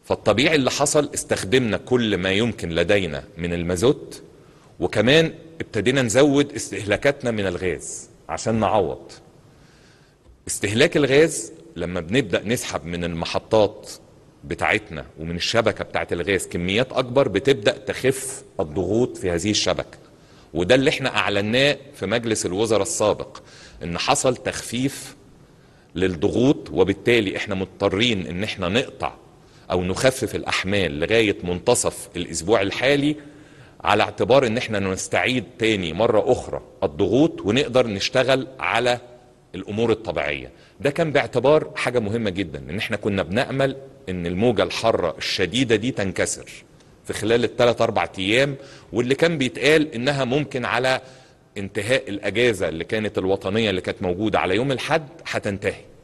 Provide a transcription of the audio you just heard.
فالطبيعي اللي حصل استخدمنا كل ما يمكن لدينا من المازوت وكمان ابتدينا نزود استهلاكاتنا من الغاز عشان نعوض استهلاك الغاز لما بنبدأ نسحب من المحطات بتاعتنا ومن الشبكة بتاعت الغاز كميات أكبر بتبدأ تخف الضغوط في هذه الشبكة وده اللي احنا أعلناه في مجلس الوزراء السابق إن حصل تخفيف للضغوط وبالتالي احنا مضطرين ان احنا نقطع او نخفف الاحمال لغاية منتصف الاسبوع الحالي على اعتبار ان احنا نستعيد تاني مرة اخرى الضغوط ونقدر نشتغل على الامور الطبيعية ده كان باعتبار حاجة مهمة جدا ان احنا كنا بنأمل ان الموجة الحارة الشديدة دي تنكسر في خلال الثلاث اربع ايام واللي كان بيتقال انها ممكن على انتهاء الاجازة اللي كانت الوطنية اللي كانت موجودة على يوم الحد هتنتهي